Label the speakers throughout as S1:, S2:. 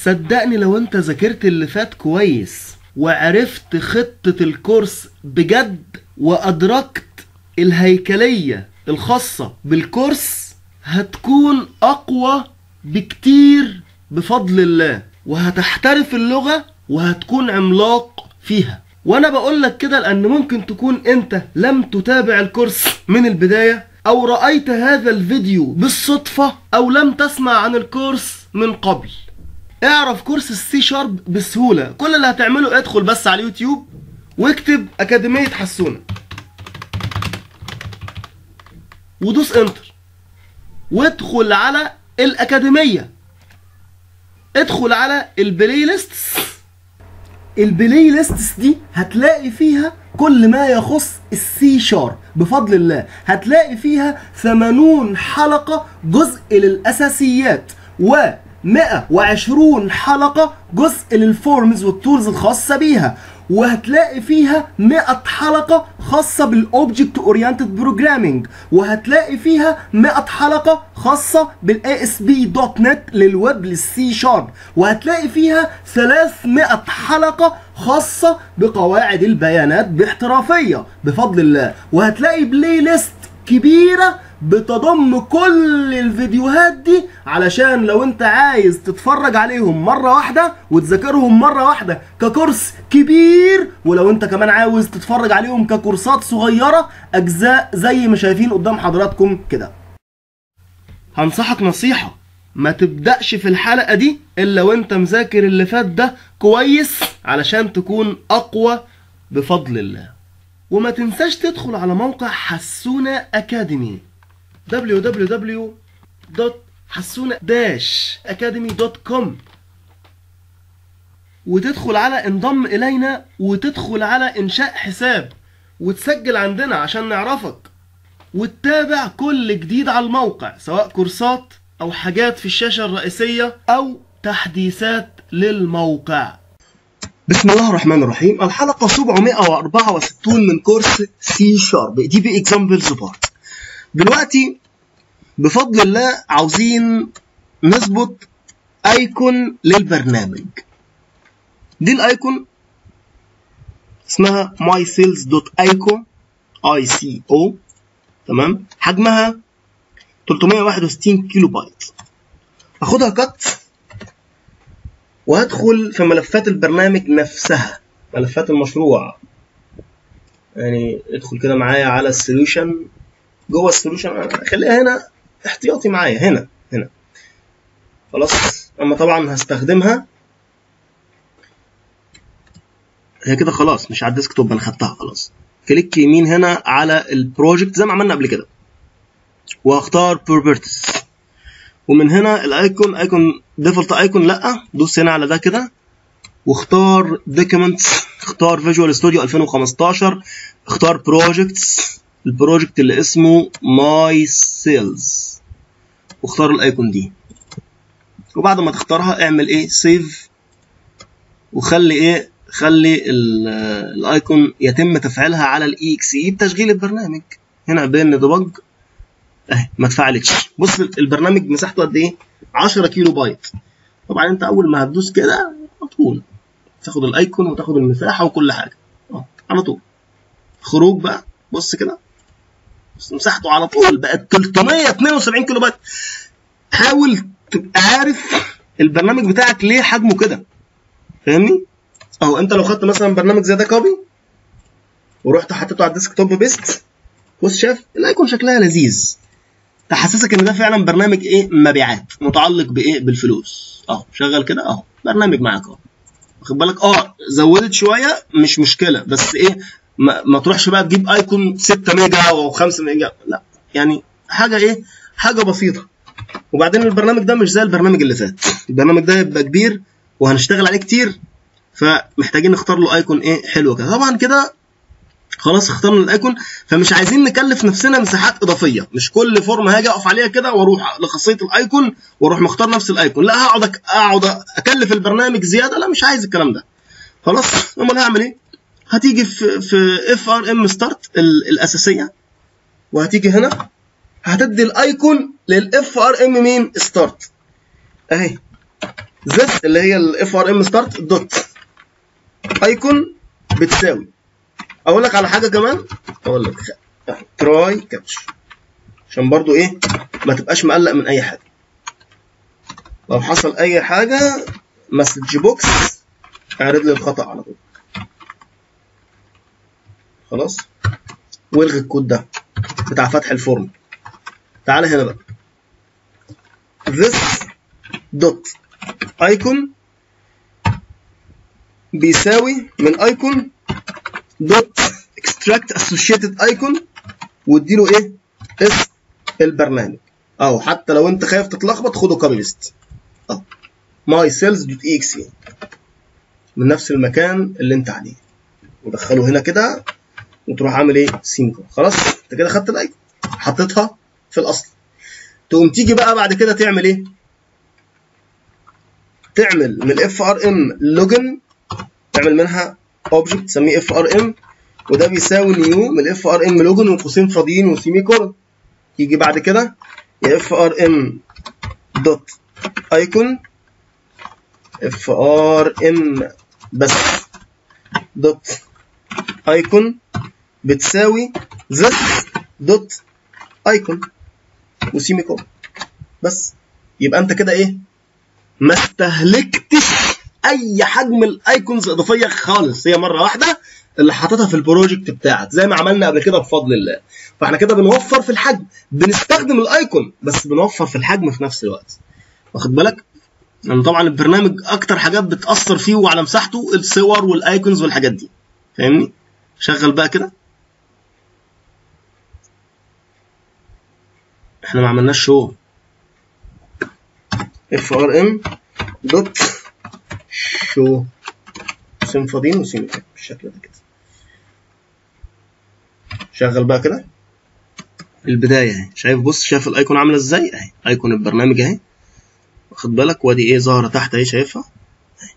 S1: صدقني لو انت ذاكرت اللي فات كويس وعرفت خطة الكورس بجد وأدركت الهيكلية الخاصة بالكورس هتكون أقوى بكتير بفضل الله وهتحترف اللغة وهتكون عملاق فيها وانا بقول لك كده لان ممكن تكون انت لم تتابع الكورس من البداية او رأيت هذا الفيديو بالصدفة او لم تسمع عن الكورس من قبل اعرف كورس السي شارب بسهولة كل اللي هتعمله ادخل بس على اليوتيوب واكتب اكاديمية حسونة ودوس انتر وادخل على الاكاديمية ادخل على البلاي ليست البلاي ليستس دي هتلاقي فيها كل ما يخص السي شارب بفضل الله هتلاقي فيها 80 حلقة جزء للأساسيات و 120 حلقة جزء للفورمز والتولز الخاصة بيها وهتلاقي فيها 100 حلقة خاصة بالاوبجكت اورينتد بروجرامينج وهتلاقي فيها 100 حلقة خاصة بالاي اس بي دوت نت للويب للسي شارب وهتلاقي فيها 300 حلقة خاصة بقواعد البيانات باحترافية بفضل الله وهتلاقي بلاي ليست كبيرة بتضم كل الفيديوهات دي علشان لو انت عايز تتفرج عليهم مرة واحدة وتذاكرهم مرة واحدة ككورس كبير ولو انت كمان عاوز تتفرج عليهم ككورسات صغيرة اجزاء زي ما شايفين قدام حضراتكم كده هنصحك نصيحة ما تبدأش في الحلقة دي الا وانت مذاكر اللي فات ده كويس علشان تكون اقوى بفضل الله وما تنساش تدخل على موقع حسونة أكاديمي www.حسونة-academy.com وتدخل على انضم إلينا وتدخل على إنشاء حساب وتسجل عندنا عشان نعرفك وتتابع كل جديد على الموقع سواء كورسات أو حاجات في الشاشة الرئيسية أو تحديثات للموقع بسم الله الرحمن الرحيم الحلقة 764 من كورس سي شارب دي بي اكزامبلز بارت دلوقتي بفضل الله عاوزين نظبط ايكون للبرنامج دي الايكون اسمها my sales دوت ايكون اي سي او تمام حجمها 361 كيلو بايت اخدها كات وهدخل في ملفات البرنامج نفسها ملفات المشروع يعني ادخل كده معايا على السوليوشن جوه السوليوشن خليها هنا احتياطي معايا هنا هنا خلاص اما طبعا هستخدمها هي كده خلاص مش على الديسكتوب انا خدتها خلاص كليك يمين هنا على البروجكت زي ما عملنا قبل كده وهختار بروبرتيز ومن هنا الايكون ايكون ديفولت ايكون لا دوس هنا على ده كده واختار دوكيومنتس اختار فيجوال ستوديو 2015 اختار بروجكتس البروجكت اللي اسمه ماي سيلز واختار الايكون دي وبعد ما تختارها اعمل ايه سيف وخلي ايه خلي الايكون يتم تفعيلها على الاي اكس اي بتشغيل البرنامج هنا بين ديبج اهي ما اتفعلتش بص البرنامج مساحته قد ايه 10 كيلو بايت طبعا انت اول ما هتدوس كده على طول تاخد الايكون وتاخد المساحه وكل حاجه اه على طول خروج بقى بص كده بص مساحته على طول بقت 372 كيلو بايت حاول تبقى عارف البرنامج بتاعك ليه حجمه كده فاهمني اهو انت لو خدت مثلا برنامج زي ده كوبي ورحت حطيته على الديسك توب بيست بص شايف الايكون شكلها لذيذ تحسسك ان ده فعلا برنامج ايه مبيعات متعلق بايه بالفلوس اهو شغل كده اهو برنامج معاك اهو واخد بالك اه زودت شويه مش مشكله بس ايه ما, ما تروحش بقى تجيب ايكون 6 ميجا او 5 ميجا لا يعني حاجه ايه حاجه بسيطه وبعدين البرنامج ده مش زي البرنامج اللي فات البرنامج ده هيبقى كبير وهنشتغل عليه كتير فمحتاجين نختار له ايكون ايه حلو كده طبعا كده خلاص اخترنا الايكون فمش عايزين نكلف نفسنا مساحات اضافيه مش كل فورم هاجي اقف عليها كده واروح لخاصيه الايكون واروح مختار نفس الايكون لا هقعد اقعد اكلف البرنامج زياده لا مش عايز الكلام ده خلاص امال هعمل ايه هتيجي في في اف ار ام ستارت الاساسيه وهتيجي هنا هتدي الايكون للاف ار ام مين ستارت اهي this اللي هي الاف ار ام ستارت دوت ايكون بتساوي اقول لك على حاجه كمان اقول لك تراي كاتش عشان برضو ايه ما تبقاش مقلق من اي حاجه لو حصل اي حاجه مسج بوكس اعرض لي الخطا على طول خلاص والغي الكود ده بتاع فتح الفورم تعالى هنا بقى this dot icon بيساوي من icon dot extract associated icon واديله ايه اسم البرنامج اهو حتى لو انت خايف تتلخبط خده كوبي بيست اهو my cells دوت exe من نفس المكان اللي انت عليه ودخله هنا كده وتروح عامل ايه سيمكو خلاص انت كده خدت الايكون حطيتها في الاصل تقوم تيجي بقى بعد كده تعمل ايه تعمل من الاف ار ام لوجن تعمل منها اوبجكت تسميه اف ار ام وده بيساوي نيو من الاف ار ام لوجن وقوسين فاضيين وسيمي كولن يجي بعد كده يا اف ار ام دوت ايكون اف ار ام بس دوت ايكون بتساوي this دوت ايكون وسيمي كولن بس يبقى انت كده ايه ما استهلكتش اي حجم الايكونز اضافيه خالص هي مره واحده اللي حاططها في البروجكت بتاعك زي ما عملنا قبل كده بفضل الله فاحنا كده بنوفر في الحجم بنستخدم الايكون بس بنوفر في الحجم في نفس الوقت واخد بالك لان طبعا البرنامج اكتر حاجات بتاثر فيه وعلى مساحته الصور والايكونز والحاجات دي فاهمني شغل بقى كده احنا ما عملناش شو اف ار ام دوت شو سين فاضيين وسين بالشكل ده كده شغل بقى كده البدايه اهي شايف بص شايف الايكون عامله ازاي اهي ايكون البرنامج اهي واخد بالك وادي ايه ظاهره تحت اهي شايفها اهي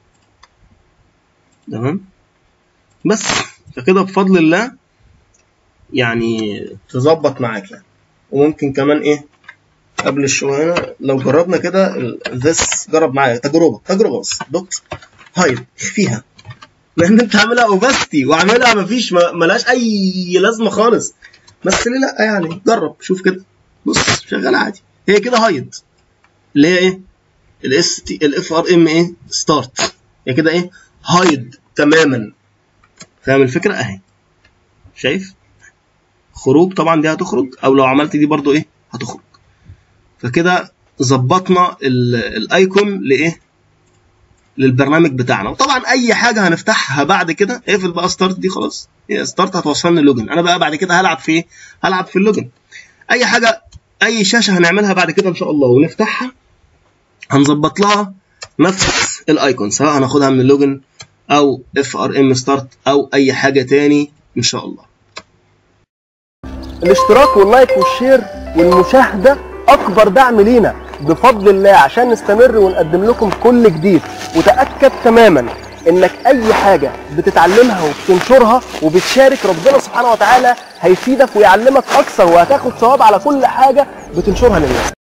S1: تمام بس فكده بفضل الله يعني تظبط معاك يعني وممكن كمان ايه قبل الشو هنا لو جربنا كده ذس جرب معايا تجربه تجربه بس دوت هايد اخفيها لان انت عاملها اوباستي وعاملها مفيش ملهاش اي لازمه خالص بس ليه لا يعني جرب شوف كده بص شغال عادي هي كده هايد اللي هي ايه الاس تي الاف ار ام ايه ستارت هي كده ايه هايد تماما فاهم الفكره اهي شايف خروج طبعا دي هتخرج او لو عملت دي برضو ايه هتخرج فكده ظبطنا الايكون لايه للبرنامج بتاعنا وطبعا اي حاجه هنفتحها بعد كده اقفل بقى ستارت دي خلاص هي ستارت هتوصلني اللوجن انا بقى بعد كده هلعب في ايه هلعب في اللوجن اي حاجه اي شاشه هنعملها بعد كده ان شاء الله ونفتحها هنظبط لها نفس الايكون سواء هناخدها من اللوجن او اف ار ام ستارت او اي حاجه تاني ان شاء الله
S2: الاشتراك واللايك والشير والمشاهده اكبر دعم لينا بفضل الله عشان نستمر ونقدم لكم كل جديد وتاكد تماما انك اي حاجه بتتعلمها وبتنشرها وبتشارك ربنا سبحانه وتعالى هيفيدك ويعلمك اكثر وهتاخد ثواب على كل حاجه بتنشرها للناس